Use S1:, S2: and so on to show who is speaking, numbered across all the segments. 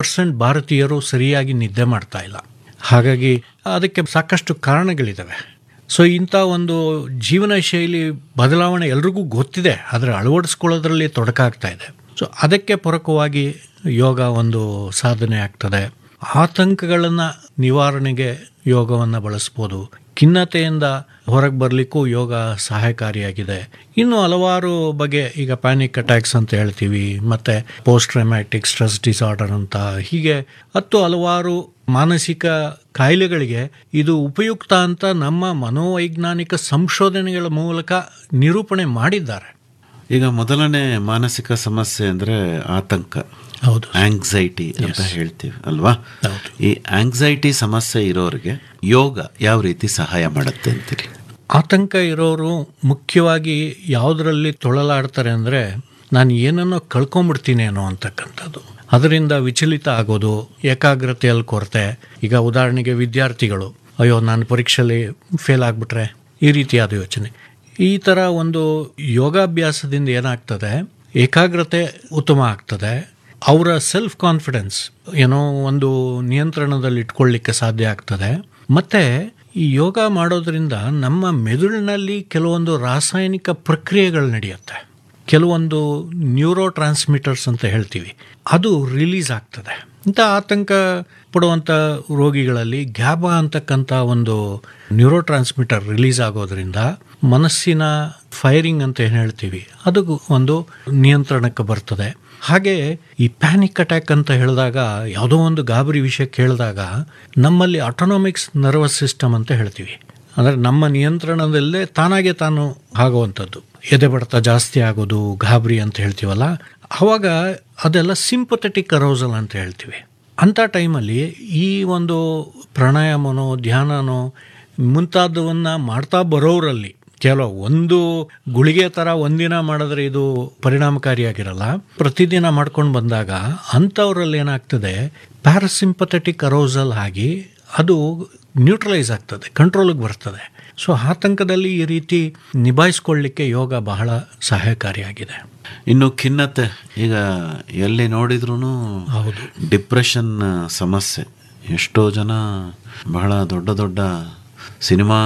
S1: Percent ಭಾರತೀಯರು ಸರಿಯಾಗಿ ನಿದ್ದೆ ಮಾಡ್ತಾ ಇಲ್ಲ ಹಾಗಾಗಿ ಅದಕ್ಕೆ ಸಾಕಷ್ಟು ಕಾರಣಗಳಿದ್ದಾವೆ ಸೊ ಇಂಥ ಒಂದು ಜೀವನ ಶೈಲಿ ಬದಲಾವಣೆ ಎಲ್ರಿಗೂ ಗೊತ್ತಿದೆ ಆದರೆ ಅಳವಡಿಸ್ಕೊಳ್ಳೋದ್ರಲ್ಲಿ ತೊಡಕಾಗ್ತಾ ಇದೆ ಸೊ ಅದಕ್ಕೆ ಪೂರಕವಾಗಿ ಯೋಗ ಒಂದು ಸಾಧನೆ ಆಗ್ತದೆ ಆತಂಕಗಳನ್ನು ನಿವಾರಣೆಗೆ ಯೋಗವನ್ನು ಬಳಸ್ಬೋದು ಖಿನ್ನತೆಯಿಂದ ಹೊರಗೆ ಬರಲಿಕ್ಕೂ ಯೋಗ ಸಹಾಯಕಾರಿಯಾಗಿದೆ ಇನ್ನು ಹಲವಾರು ಬಗೆ ಈಗ ಪ್ಯಾನಿಕ್ ಅಟ್ಯಾಕ್ಸ್ ಅಂತ ಹೇಳ್ತೀವಿ ಮತ್ತೆ ಪೋಸ್ಟ್ ಟ್ರಮ್ಯಾಟಿಕ್ ಸ್ಟ್ರೆಸ್ ಡಿಸಾರ್ಡರ್ ಅಂತ ಹೀಗೆ ಹತ್ತು ಹಲವಾರು ಮಾನಸಿಕ ಕಾಯಿಲೆಗಳಿಗೆ ಇದು ಉಪಯುಕ್ತ ಅಂತ ನಮ್ಮ ಮನೋವೈಜ್ಞಾನಿಕ ಸಂಶೋಧನೆಗಳ ಮೂಲಕ ನಿರೂಪಣೆ ಮಾಡಿದ್ದಾರೆ
S2: ಈಗ ಮೊದಲನೇ ಮಾನಸಿಕ ಸಮಸ್ಯೆ ಅಂದ್ರೆ ಆತಂಕ
S1: ಹೌದು
S2: ಆಂಗ್ಸೈಟಿ ಅಂತ ಹೇಳ್ತೀವಿ ಅಲ್ವಾ
S1: ಹೌದು.
S2: ಈ ಆಂಗ್ಸೈಟಿ ಸಮಸ್ಯೆ ಇರೋರಿಗೆ ಯೋಗ ಯಾವ ರೀತಿ ಸಹಾಯ ಮಾಡುತ್ತೆ ಅಂತೀರಿ
S1: ಆತಂಕ ಇರೋರು ಮುಖ್ಯವಾಗಿ ಯಾವುದರಲ್ಲಿ ತೊಳಲಾಡ್ತಾರೆ ಅಂದರೆ ನಾನು ಏನನ್ನೋ ಕಳ್ಕೊಂಬಿಡ್ತೀನೇನೋ ಅಂತಕ್ಕಂಥದ್ದು ಅದರಿಂದ ವಿಚಲಿತ ಆಗೋದು ಏಕಾಗ್ರತೆಯಲ್ಲಿ ಕೊರತೆ ಈಗ ಉದಾಹರಣೆಗೆ ವಿದ್ಯಾರ್ಥಿಗಳು ಅಯ್ಯೋ ನಾನು ಪರೀಕ್ಷೆಯಲ್ಲಿ ಫೇಲ್ ಆಗಿಬಿಟ್ರೆ ಈ ರೀತಿಯಾದ ಯೋಚನೆ ಈ ಥರ ಒಂದು ಯೋಗಾಭ್ಯಾಸದಿಂದ ಏನಾಗ್ತದೆ ಏಕಾಗ್ರತೆ ಉತ್ತಮ ಆಗ್ತದೆ ಅವರ ಸೆಲ್ಫ್ ಕಾನ್ಫಿಡೆನ್ಸ್ ಏನೋ ಒಂದು ನಿಯಂತ್ರಣದಲ್ಲಿ ಇಟ್ಕೊಳ್ಳಿಕ್ಕೆ ಸಾಧ್ಯ ಆಗ್ತದೆ ಮತ್ತೆ ಈ ಯೋಗ ಮಾಡೋದ್ರಿಂದ ನಮ್ಮ ಮೆದುಳಿನಲ್ಲಿ ಕೆಲವೊಂದು ರಾಸಾಯನಿಕ ಪ್ರಕ್ರಿಯೆಗಳು ನಡೆಯುತ್ತೆ ಕೆಲವೊಂದು ನ್ಯೂರೋ ಟ್ರಾನ್ಸ್ಮಿಟರ್ಸ್ ಅಂತ ಹೇಳ್ತೀವಿ ಅದು ರಿಲೀಸ್ ಆಗ್ತದೆ ಇಂಥ ಆತಂಕ ಪಡುವಂಥ ರೋಗಿಗಳಲ್ಲಿ ಗ್ಯಾಬಾ ಅಂತಕ್ಕಂಥ ಒಂದು ನ್ಯೂರೋ ಟ್ರಾನ್ಸ್ಮಿಟರ್ ರಿಲೀಸ್ ಆಗೋದ್ರಿಂದ ಮನಸ್ಸಿನ ಫೈರಿಂಗ್ ಅಂತ ಏನು ಹೇಳ್ತೀವಿ ಅದು ಒಂದು ನಿಯಂತ್ರಣಕ್ಕೆ ಬರ್ತದೆ ಹಾಗೆ ಈ ಪ್ಯಾನಿಕ್ ಅಟ್ಯಾಕ್ ಅಂತ ಹೇಳಿದಾಗ ಯಾವುದೋ ಒಂದು ಗಾಬರಿ ವಿಷಯ ಕೇಳಿದಾಗ ನಮ್ಮಲ್ಲಿ ಆಟೋನಾಮಿಕ್ಸ್ ನರ್ವಸ್ ಸಿಸ್ಟಮ್ ಅಂತ ಹೇಳ್ತೀವಿ ಅಂದರೆ ನಮ್ಮ ನಿಯಂತ್ರಣದಲ್ಲೇ ತಾನಾಗೆ ತಾನು ಆಗುವಂಥದ್ದು ಎದೆ ಬಡಿತ ಜಾಸ್ತಿ ಆಗೋದು ಗಾಬರಿ ಅಂತ ಹೇಳ್ತೀವಲ್ಲ ಅವಾಗ ಅದೆಲ್ಲ ಸಿಂಪಥೆಟಿಕ್ ಅರೋಸಲ್ ಅಂತ ಹೇಳ್ತೀವಿ ಅಂಥ ಟೈಮಲ್ಲಿ ಈ ಒಂದು ಪ್ರಾಣಾಯಾಮನೋ ಧ್ಯಾನನೋ ಮುಂತಾದವನ್ನ ಮಾಡ್ತಾ ಬರೋರಲ್ಲಿ ಕೆಲವು ಒಂದು ಗುಳಿಗೆ ಥರ ಒಂದಿನ ಮಾಡಿದ್ರೆ ಇದು ಪರಿಣಾಮಕಾರಿಯಾಗಿರಲ್ಲ ಪ್ರತಿದಿನ ಮಾಡ್ಕೊಂಡು ಬಂದಾಗ ಅಂಥವ್ರಲ್ಲಿ ಏನಾಗ್ತದೆ ಪ್ಯಾರಾಸಿಂಪಥೆಟಿಕ್ ಅರೋಸಲ್ ಆಗಿ ಅದು ನ್ಯೂಟ್ರಲೈಸ್ ಆಗ್ತದೆ ಕಂಟ್ರೋಲಿಗೆ ಬರ್ತದೆ ಸೊ ಆತಂಕದಲ್ಲಿ ಈ ರೀತಿ ನಿಭಾಯಿಸ್ಕೊಳ್ಳಿಕ್ಕೆ ಯೋಗ ಬಹಳ ಸಹಾಯಕಾರಿಯಾಗಿದೆ
S2: ಇನ್ನು ಖಿನ್ನತೆ ಈಗ ಎಲ್ಲಿ ನೋಡಿದ್ರು
S1: ಹೌದು
S2: ಡಿಪ್ರೆಷನ್ ಸಮಸ್ಯೆ ಎಷ್ಟೋ ಜನ ಬಹಳ ದೊಡ್ಡ ದೊಡ್ಡ ಸಿನಿಮಾ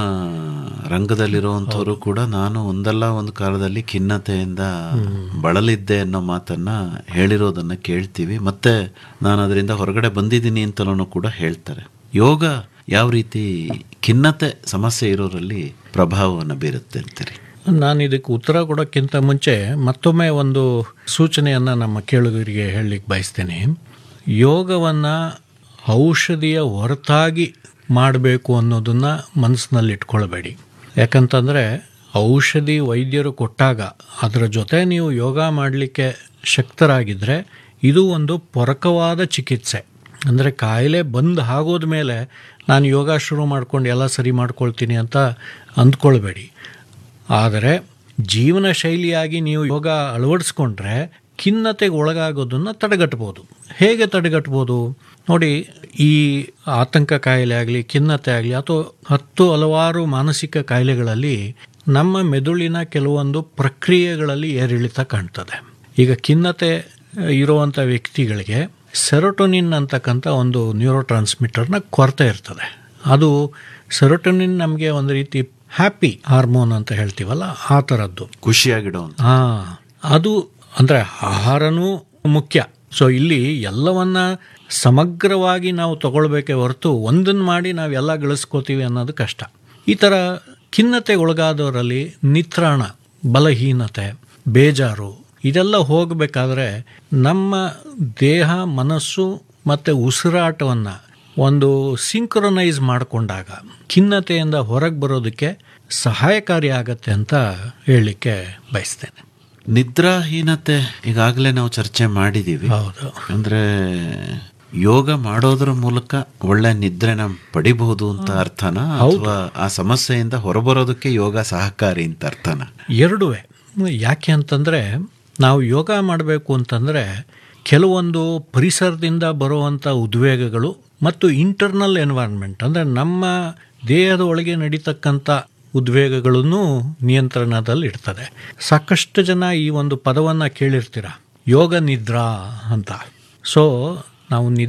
S2: ರಂಗದಲ್ಲಿರುವಂಥವ್ರು ಕೂಡ ನಾನು ಒಂದಲ್ಲ ಒಂದು ಕಾಲದಲ್ಲಿ ಖಿನ್ನತೆಯಿಂದ ಬಳಲಿದ್ದೆ ಅನ್ನೋ ಮಾತನ್ನ ಹೇಳಿರೋದನ್ನ ಕೇಳ್ತೀವಿ ಮತ್ತೆ ನಾನು ಅದರಿಂದ ಹೊರಗಡೆ ಬಂದಿದ್ದೀನಿ ಅಂತಲೂ ಕೂಡ ಹೇಳ್ತಾರೆ ಯೋಗ ಯಾವ ರೀತಿ ಖಿನ್ನತೆ ಸಮಸ್ಯೆ ಇರೋರಲ್ಲಿ ಪ್ರಭಾವವನ್ನು ಬೀರುತ್ತೆ ಅಂತೀರಿ
S1: ನಾನು ಇದಕ್ಕೆ ಉತ್ತರ ಕೊಡೋಕ್ಕಿಂತ ಮುಂಚೆ ಮತ್ತೊಮ್ಮೆ ಒಂದು ಸೂಚನೆಯನ್ನು ನಮ್ಮ ಕೇಳುಗರಿಗೆ ಹೇಳಲಿಕ್ಕೆ ಬಯಸ್ತೇನೆ ಯೋಗವನ್ನು ಔಷಧಿಯ ಹೊರತಾಗಿ ಮಾಡಬೇಕು ಅನ್ನೋದನ್ನ ಮನಸ್ಸಿನಲ್ಲಿ ಇಟ್ಕೊಳ್ಬೇಡಿ ಯಾಕಂತಂದರೆ ಔಷಧಿ ವೈದ್ಯರು ಕೊಟ್ಟಾಗ ಅದರ ಜೊತೆ ನೀವು ಯೋಗ ಮಾಡಲಿಕ್ಕೆ ಶಕ್ತರಾಗಿದ್ದರೆ ಇದು ಒಂದು ಪೊರಕವಾದ ಚಿಕಿತ್ಸೆ ಅಂದರೆ ಕಾಯಿಲೆ ಬಂದು ಆಗೋದ ಮೇಲೆ ನಾನು ಯೋಗ ಶುರು ಮಾಡ್ಕೊಂಡು ಎಲ್ಲ ಸರಿ ಮಾಡ್ಕೊಳ್ತೀನಿ ಅಂತ ಅಂದ್ಕೊಳ್ಬೇಡಿ ಆದರೆ ಜೀವನ ಶೈಲಿಯಾಗಿ ನೀವು ಯೋಗ ಅಳವಡಿಸ್ಕೊಂಡ್ರೆ ಖಿನ್ನತೆಗೆ ಒಳಗಾಗೋದನ್ನು ತಡೆಗಟ್ಬೋದು ಹೇಗೆ ತಡೆಗಟ್ಬೋದು ನೋಡಿ ಈ ಆತಂಕ ಕಾಯಿಲೆ ಆಗಲಿ ಖಿನ್ನತೆ ಆಗಲಿ ಅಥವಾ ಹತ್ತು ಹಲವಾರು ಮಾನಸಿಕ ಕಾಯಿಲೆಗಳಲ್ಲಿ ನಮ್ಮ ಮೆದುಳಿನ ಕೆಲವೊಂದು ಪ್ರಕ್ರಿಯೆಗಳಲ್ಲಿ ಏರಿಳಿತ ಕಾಣ್ತದೆ ಈಗ ಖಿನ್ನತೆ ಇರುವಂಥ ವ್ಯಕ್ತಿಗಳಿಗೆ ಸೆರೋಟೋನಿನ್ ಅಂತಕ್ಕಂಥ ಒಂದು ನ್ಯೂರೋ ಟ್ರಾನ್ಸ್ಮಿಟರ್ನ ಕೊರತೆ ಇರ್ತದೆ ಅದು ಸೆರೋಟೋನಿನ್ ನಮಗೆ ಒಂದು ರೀತಿ ಹ್ಯಾಪಿ ಹಾರ್ಮೋನ್ ಅಂತ ಹೇಳ್ತೀವಲ್ಲ ಆ ಥರದ್ದು
S2: ಖುಷಿಯಾಗಿಡೋ
S1: ಹಾ ಅದು ಅಂದರೆ ಆಹಾರನೂ ಮುಖ್ಯ ಸೊ ಇಲ್ಲಿ ಎಲ್ಲವನ್ನ ಸಮಗ್ರವಾಗಿ ನಾವು ತಗೊಳ್ಬೇಕೇ ಹೊರತು ಒಂದನ್ನು ಮಾಡಿ ನಾವೆಲ್ಲ ಗಳಿಸ್ಕೋತೀವಿ ಅನ್ನೋದು ಕಷ್ಟ ಈ ಥರ ಖಿನ್ನತೆ ಒಳಗಾದವರಲ್ಲಿ ನಿತ್ರಾಣ ಬಲಹೀನತೆ ಬೇಜಾರು ಇದೆಲ್ಲ ಹೋಗಬೇಕಾದ್ರೆ ನಮ್ಮ ದೇಹ ಮನಸ್ಸು ಮತ್ತು ಉಸಿರಾಟವನ್ನು ಒಂದು ಸಿಂಕ್ರೊನೈಸ್ ಮಾಡಿಕೊಂಡಾಗ ಖಿನ್ನತೆಯಿಂದ ಹೊರಗೆ ಬರೋದಕ್ಕೆ ಸಹಾಯಕಾರಿ ಆಗತ್ತೆ ಅಂತ ಹೇಳಲಿಕ್ಕೆ ಬಯಸ್ತೇನೆ
S2: ನಿದ್ರಾಹೀನತೆ ಈಗಾಗಲೇ ನಾವು ಚರ್ಚೆ ಮಾಡಿದೀವಿ
S1: ಹೌದು
S2: ಅಂದ್ರೆ ಯೋಗ ಮಾಡೋದ್ರ ಮೂಲಕ ಒಳ್ಳೆ ನಿದ್ರೆನ ಪಡಿಬಹುದು ಅಂತ ಅರ್ಥನ ಅಥವಾ ಆ ಸಮಸ್ಯೆಯಿಂದ ಹೊರಬರೋದಕ್ಕೆ ಯೋಗ ಸಹಕಾರಿ ಅಂತ ಅರ್ಥನ
S1: ಎರಡುವೆ ಯಾಕೆ ಅಂತಂದರೆ ನಾವು ಯೋಗ ಮಾಡಬೇಕು ಅಂತಂದರೆ ಕೆಲವೊಂದು ಪರಿಸರದಿಂದ ಬರುವಂಥ ಉದ್ವೇಗಗಳು ಮತ್ತು ಇಂಟರ್ನಲ್ ಎನ್ವೈರ್ನ್ಮೆಂಟ್ ಅಂದರೆ ನಮ್ಮ ದೇಹದ ಒಳಗೆ ನಡೀತಕ್ಕಂಥ ಉದ್ವೇಗಗಳನ್ನು ನಿಯಂತ್ರಣದಲ್ಲಿ ಇಡ್ತದೆ ಸಾಕಷ್ಟು ಜನ ಈ ಒಂದು ಪದವನ್ನು ಕೇಳಿರ್ತೀರ ಯೋಗ ನಿದ್ರಾ ಅಂತ ಸೊ ನಾವು ನಿದ್ರೆ